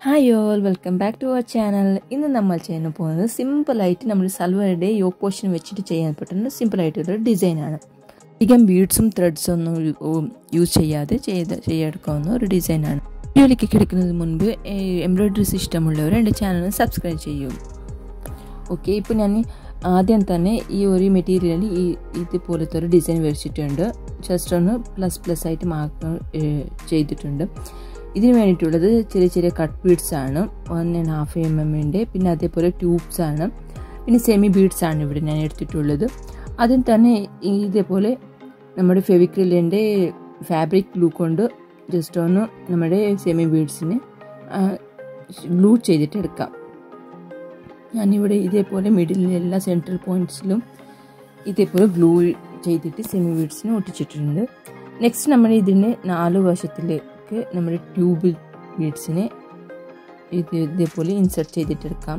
hi all welcome back to our channel ഇന്ന് നമ്മൾ ചെയ്യാൻ പോകുന്നത് സിമ്പിളായിട്ട് നമ്മൾ സൽവറുടെ യോക്ക് പോർഷൻ വെച്ചിട്ട് ചെയ്യാൻ പറ്റുന്ന സിമ്പിളായിട്ടുള്ള ഡിസൈനാണ് അധികം ബീഡ്സും ത്രെഡ്സും ഒന്നും യൂസ് ചെയ്യാതെ ചെയ്ത് ചെയ്തെടുക്കാവുന്ന ഒരു ഡിസൈനാണ് വീഡിയോയിലേക്ക് കിടക്കുന്നതിന് മുൻപ് എംബ്രോയ്ഡറീസ് ഇഷ്ടമുള്ളവർ എൻ്റെ ചാനൽ സബ്സ്ക്രൈബ് ചെയ്യൂ ഓക്കെ ഇപ്പോൾ ഞാൻ ആദ്യം തന്നെ ഈ ഒരു മെറ്റീരിയലിൽ ഈ ഇതുപോലത്തെ ഒരു ഡിസൈൻ വരച്ചിട്ടുണ്ട് ജസ്റ്റ് ഒന്ന് പ്ലസ് പ്ലസ് ആയിട്ട് മാർക്ക് ചെയ്തിട്ടുണ്ട് ഇതിന് വേണ്ടിയിട്ടുള്ളത് ചെറിയ ചെറിയ കട്ട് ബീഡ്സ് ആണ് വൺ ആൻഡ് ഹാഫ് എം എമ്മിൻ്റെ പിന്നെ അതേപോലെ ട്യൂബ്സ് ആണ് പിന്നെ സെമി ബീഡ്സ് ആണ് ഇവിടെ ഞാൻ എടുത്തിട്ടുള്ളത് അതിൽ തന്നെ ഇതേപോലെ നമ്മുടെ ഫെവിക്രിലിൻ്റെ ഫാബ്രിക് ഗ്ലൂ കൊണ്ട് ജസ്റ്റ് ഒന്ന് നമ്മുടെ സെമി ബീഡ്സിന് ഗ്ലൂ ചെയ്തിട്ട് എടുക്കാം ഞാനിവിടെ ഇതേപോലെ മിഡിലിലെ എല്ലാ സെൻട്രൽ പോയിൻറ്റ്സിലും ഇതേപോലെ ഗ്ലൂ ചെയ്തിട്ട് സെമി ബീഡ്സിന് ഒട്ടിച്ചിട്ടുണ്ട് നെക്സ്റ്റ് നമ്മൾ ഇതിന് നാല് വശത്തിലേക്ക് നമ്മുടെ ട്യൂബ് ബീഡ്സിനെ ഇത് ഇതേപോലെ ഇൻസെർട്ട് ചെയ്തിട്ടെടുക്കാം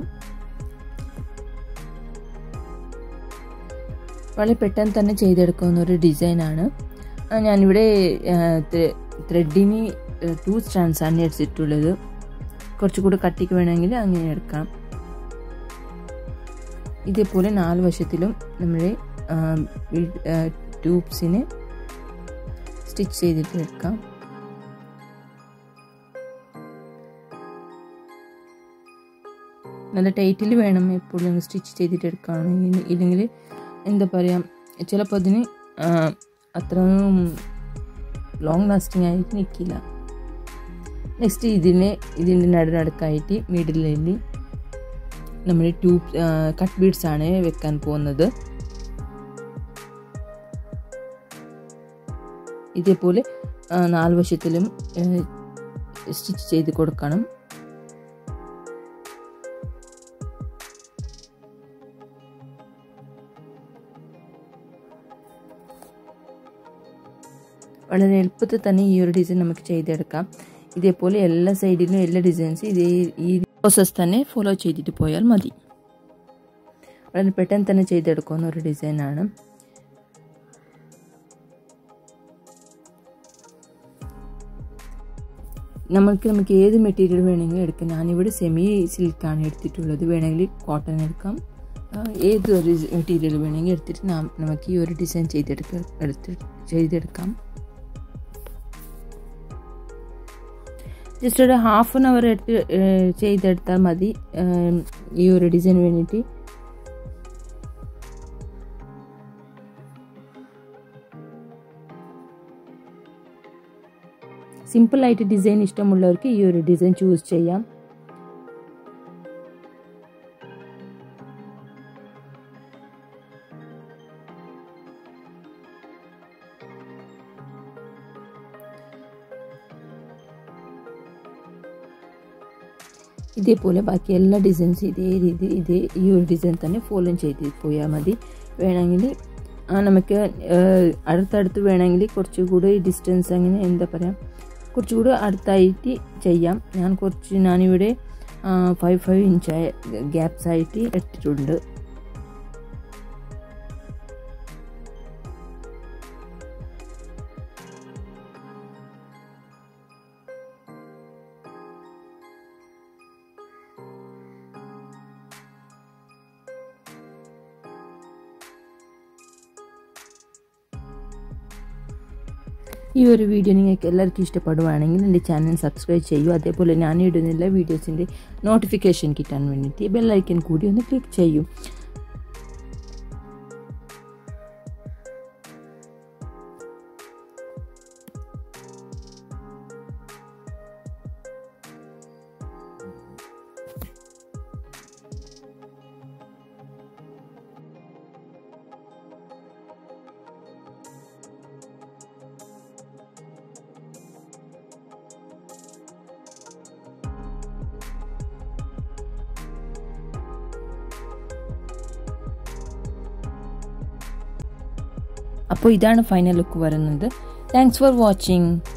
വളരെ പെട്ടെന്ന് തന്നെ ചെയ്തെടുക്കാവുന്ന ഒരു ഡിസൈനാണ് ഞാനിവിടെ ത്രെഡിന് ടു സ്റ്റാൻഡ്സ് ആണ് എടുത്തിട്ടുള്ളത് കുറച്ചുകൂടി കട്ടിക്ക് വേണമെങ്കിൽ അങ്ങനെ എടുക്കാം ഇതേപോലെ നാല് വശത്തിലും നമ്മുടെ ട്യൂബ്സിനെ സ്റ്റിച്ച് ചെയ്തിട്ട് എടുക്കാം നല്ല ടൈറ്റിൽ വേണം എപ്പോഴും സ്റ്റിച്ച് ചെയ്തിട്ട് എടുക്കുകയാണെങ്കിൽ ഇല്ലെങ്കിൽ എന്താ പറയുക ചിലപ്പോൾ അതിന് അത്ര ലോങ് ലാസ്റ്റിംഗ് ആയിട്ട് നിൽക്കില്ല നെക്സ്റ്റ് ഇതിനെ ഇതിൻ്റെ നടുനടുക്കായിട്ട് മിഡിലിൽ നമ്മുടെ ട്യൂബ് കട്ട് ബീഡ്സ് ആണ് വെക്കാൻ പോകുന്നത് ഇതേപോലെ നാല് വശത്തിലും സ്റ്റിച്ച് ചെയ്ത് കൊടുക്കണം വളരെ എളുപ്പത്തിൽ തന്നെ ഈ ഒരു ഡിസൈൻ നമുക്ക് ചെയ്തെടുക്കാം ഇതേപോലെ എല്ലാ സൈഡിലും എല്ലാ ഡിസൈൻസും ഇതേ ഈ പ്രോസസ് തന്നെ ഫോളോ ചെയ്തിട്ട് പോയാൽ മതി വളരെ പെട്ടെന്ന് തന്നെ ചെയ്തെടുക്കുന്ന ഒരു ഡിസൈനാണ് നമുക്ക് നമുക്ക് ഏത് മെറ്റീരിയൽ വേണമെങ്കിലും എടുക്കാം ഞാനിവിടെ സെമി സിൽക്കാണ് എടുത്തിട്ടുള്ളത് വേണമെങ്കിൽ കോട്ടൺ എടുക്കാം ഏത് ഒരു മെറ്റീരിയൽ വേണമെങ്കിൽ എടുത്തിട്ട് നമുക്ക് ഈ ഒരു ഡിസൈൻ ചെയ്തെടുക്ക എടുത്ത് ചെയ്തെടുക്കാം ജസ്റ്റ് ഒരു ഹാഫ് ആൻ അവർ എടുത്ത് ചെയ്തെടുത്താൽ മതി ഈ ഒരു ഡിസൈൻ വേണ്ടിയിട്ട് സിമ്പിളായിട്ട് ഡിസൈൻ ഇഷ്ടമുള്ളവർക്ക് ഈ ഒരു ഡിസൈൻ ചൂസ് ചെയ്യാം ഇതേപോലെ ബാക്കി എല്ലാ ഡിസൈൻസും ഇതേ രീതി ഇതേ ഈ ഒരു ഡിസൈൻ തന്നെ ഫോളോ ചെയ്ത് പോയാൽ മതി വേണമെങ്കിൽ നമുക്ക് അടുത്തടുത്ത് വേണമെങ്കിൽ കുറച്ചുകൂടി ഡിസ്റ്റൻസ് അങ്ങനെ എന്താ പറയുക കുറച്ചുകൂടി അടുത്തായിട്ട് ചെയ്യാം ഞാൻ കുറച്ച് ഞാനിവിടെ ഫൈവ് ഫൈവ് ഇഞ്ച് ഗ്യാപ്സ് ആയിട്ട് ഇട്ടിട്ടുണ്ട് ഈ ഒരു വീഡിയോ നിങ്ങൾക്ക് എല്ലാവർക്കും ഇഷ്ടപ്പെടുവാണെങ്കിൽ എൻ്റെ ചാനൽ സബ്സ്ക്രൈബ് ചെയ്യൂ അതേപോലെ ഞാൻ ഇടുന്നില്ല വീഡിയോസിൻ്റെ നോട്ടിഫിക്കേഷൻ കിട്ടാൻ വേണ്ടിയിട്ട് ബെല്ലൈക്കൻ കൂടി ഒന്ന് ക്ലിക്ക് ചെയ്യൂ അപ്പോൾ ഇതാണ് ഫൈനൽ ലുക്ക് വരുന്നത് താങ്ക്സ് ഫോർ വാച്ചിങ്